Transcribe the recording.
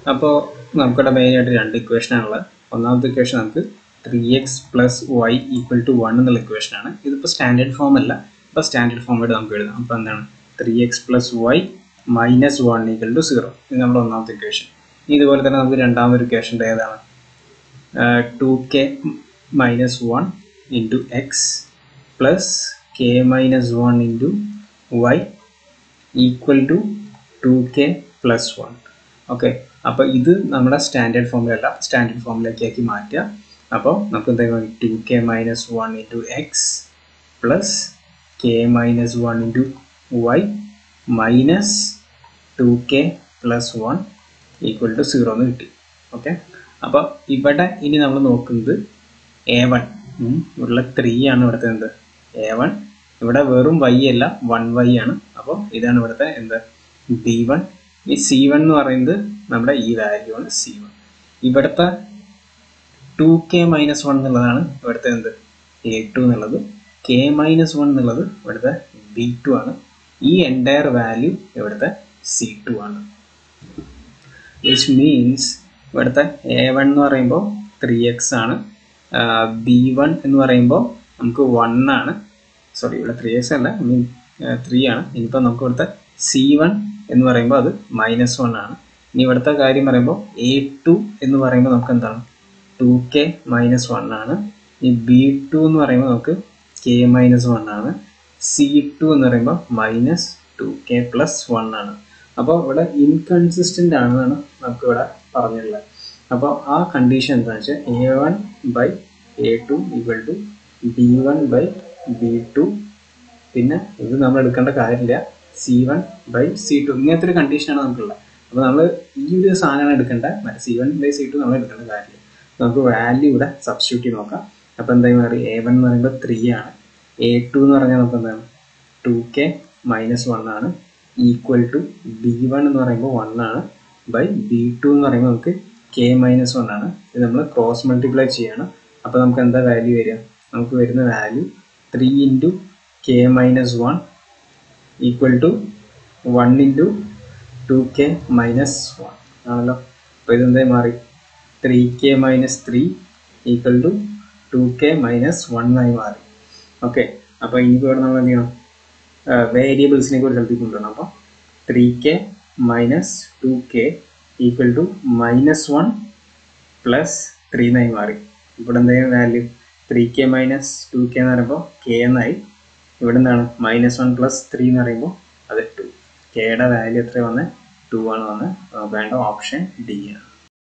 അപ്പോൾ നമുക്കിവിടെ മെയിനായിട്ട് രണ്ട് ഇക്വേഷനാണുള്ളത് ഒന്നാമത്തെ ഇക്വേഷൻ നമുക്ക് three x plus y equal to one എന്നുള്ള ഇക്വേഷനാണ് ഇതിപ്പോൾ സ്റ്റാൻഡേർഡ് ഫോം അല്ല ഇപ്പോൾ സ്റ്റാൻഡേർഡ് ഫോമായിട്ട് നമുക്ക് എഴുതാം അപ്പോൾ എന്താണ് three x plus y minus one equal to zero ഇത് നമ്മുടെ ഒന്നാമത്തെ ഇക്വേഷൻ ഇതുപോലെ തന്നെ നമുക്ക് രണ്ടാമതൊരു ഇക്വേഷൻ്റെ ഏതാണ് two k minus one into x plus k minus one into y equal to two k plus one okay അപ്പോൾ ഇത് നമ്മുടെ സ്റ്റാൻഡേർഡ് ഫോമിലല്ല സ്റ്റാൻഡേർഡ് ഫോമിലേക്ക് ആക്കി മാറ്റുക അപ്പോൾ നമുക്ക് എന്താ two k minus one into x plus k minus one into y minus two k plus one equal to zero എന്ന് കിട്ടി ഓക്കെ അപ്പോൾ ഇവിടെ ഇനി നമ്മൾ നോക്കുന്നത് എ വൺ ഇവിടെ ത്രീ ആണ് ഇവിടുത്തെ എന്ത് എ വൺ ഇവിടെ വെറും വൈ അല്ല വൺ വൈ ആണ് അപ്പോൾ ഇതാണ് ഇവിടുത്തെ എന്ത് ബി വൺ ഈ സി വൺ എന്ന് പറയുന്നത് നമ്മുടെ ഈ വാല്യൂ ആണ് സി വൺ ഇവിടുത്തെ ടു കെ മൈനസ് വൺ എന്നുള്ളതാണ് ഇവിടുത്തെ എന്ത് എ ടു എന്നുള്ളത് കെ മൈനസ് വൺ എന്നുള്ളത് ഇവിടുത്തെ ബി ടു ആണ് ഈ എൻറ്റയർ വാല്യൂ ഇവിടുത്തെ സി ടു ആണ് വിച്ച് മീൻസ് ഇവിടുത്തെ എ വൺ എന്ന് പറയുമ്പോൾ ത്രീ എക്സ് ആണ് ബി വൺ എന്ന് പറയുമ്പോൾ നമുക്ക് വൺ ആണ് സോറി ഇവിടെ ത്രീ എക്സ് അല്ല ഐ മീൻ ത്രീ ആണ് ഇനിയിപ്പോൾ നമുക്ക് ഇവിടുത്തെ സി വൺ എന്ന് പറയുമ്പോൾ അത് മൈനസ് വൺ ആണ് ഇനി ഇവിടുത്തെ കാര്യം പറയുമ്പോൾ എ ടു എന്ന് പറയുമ്പോൾ നമുക്ക് എന്താണ് ടു കെ മൈനസ് വൺ ആണ് ഈ ബി ടു എന്ന് പറയുമ്പോൾ നമുക്ക് കെ മൈനസ് വൺ ആണ് സി ടു എന്ന് പറയുമ്പോൾ minus two k plus one ആണ് അപ്പോൾ ഇവിടെ ഇൻകൺസിസ്റ്റൻ്റ് ആണെന്നാണ് നമുക്ക് ഇവിടെ പറഞ്ഞിട്ടുള്ളത് അപ്പോൾ ആ കണ്ടീഷൻ എന്താണെന്ന് വെച്ചാൽ A one by A two equal to B one by B two പിന്നെ ഇത് നമ്മൾ എടുക്കേണ്ട കാര്യമില്ല C one by C two ഇങ്ങനത്തെ ഒരു കണ്ടീഷനാണ് നമുക്കുള്ളത് അപ്പോൾ നമ്മൾ ഈ ഒരു സാധനമാണ് എടുക്കേണ്ടത് മറ്റേ C one by C two നമ്മൾ എടുക്കേണ്ട കാര്യമില്ല നമുക്ക് വാല്യൂ ഇവിടെ സബ്സ്റ്റിറ്റ്യൂട്ട് ചെയ്ത് നോക്കാം അപ്പോൾ എന്തായി മാറി എ വൺ എന്ന് പറയുമ്പോൾ ത്രീ ആണ് എ ടു എന്ന് പറഞ്ഞാൽ നമുക്ക് എന്താണ് ടു കെ മൈനസ് വൺ ആണ് ഈക്വൽ ടു ബി വൺ എന്ന് പറയുമ്പോൾ വൺ ആണ് ബൈ ബി ടു എന്ന് പറയുമ്പോൾ നമുക്ക് കെ മൈനസ് വൺ ആണ് ഇത് നമ്മൾ ക്രോസ് മൾട്ടിപ്ലൈ ചെയ്യണം അപ്പോൾ നമുക്ക് എന്താ വാല്യൂ വരിക നമുക്ക് വരുന്ന value three into k minus one equal to one into two k minus one ആണല്ലോ അപ്പോൾ ഇതെന്തായി മാറി three k minus three equal to two k minus one ആയി മാറി ഓക്കെ അപ്പോൾ ഇനിയിപ്പോൾ ഇവിടെ നമ്മൾ എന്ത് ചെയ്യണം വേരിയബിൾസിനെ കുറിച്ച് സ്ഥലത്തേക്ക് കൊണ്ടുവരണം അപ്പോൾ three k minus two k equal to minus one plus three എന്നായി മാറി ഇവിടെ എന്തായാലും value three k minus two k എന്ന് പറയുമ്പോൾ കെ എന്നായി ഇവിടെ എന്താണ് മൈനസ് വൺ പ്ലസ് ത്രീ എന്ന് പറയുമ്പോൾ അത് ടു കെയുടെ വാല്യൂ എത്ര വന്നത് ടു ആണ് വന്നത് വേണ്ട ഓപ്ഷൻ ഡി ആണ്